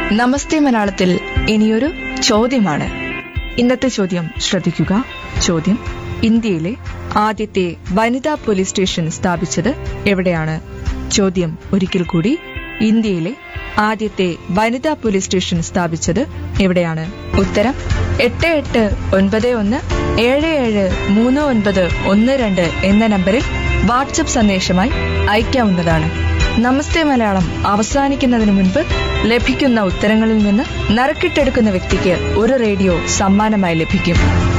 നമസ്തേ മലയാളത്തിൽ ഇനിയൊരു ചോദ്യമാണ് ഇന്നത്തെ ചോദ്യം ശ്രദ്ധിക്കുക ചോദ്യം ഇന്ത്യയിലെ ആദ്യത്തെ വനിതാ പോലീസ് സ്റ്റേഷൻ സ്ഥാപിച്ചത് എവിടെയാണ് ചോദ്യം ഒരിക്കൽ കൂടി ഇന്ത്യയിലെ ആദ്യത്തെ വനിതാ പോലീസ് സ്റ്റേഷൻ സ്ഥാപിച്ചത് എവിടെയാണ് ഉത്തരം എട്ട് എട്ട് ഒൻപത് ഒന്ന് ഏഴ് ഏഴ് മൂന്ന് ഒൻപത് ഒന്ന് രണ്ട് എന്ന നമ്പറിൽ വാട്സപ്പ് സന്ദേശമായി അയക്കാവുന്നതാണ് നമസ്തേ മലയാളം അവസാനിക്കുന്നതിന് മുൻപ് ലഭിക്കുന്ന ഉത്തരങ്ങളിൽ നിന്ന് നറുക്കിട്ടെടുക്കുന്ന വ്യക്തിക്ക് ഒരു റേഡിയോ സമ്മാനമായി ലഭിക്കും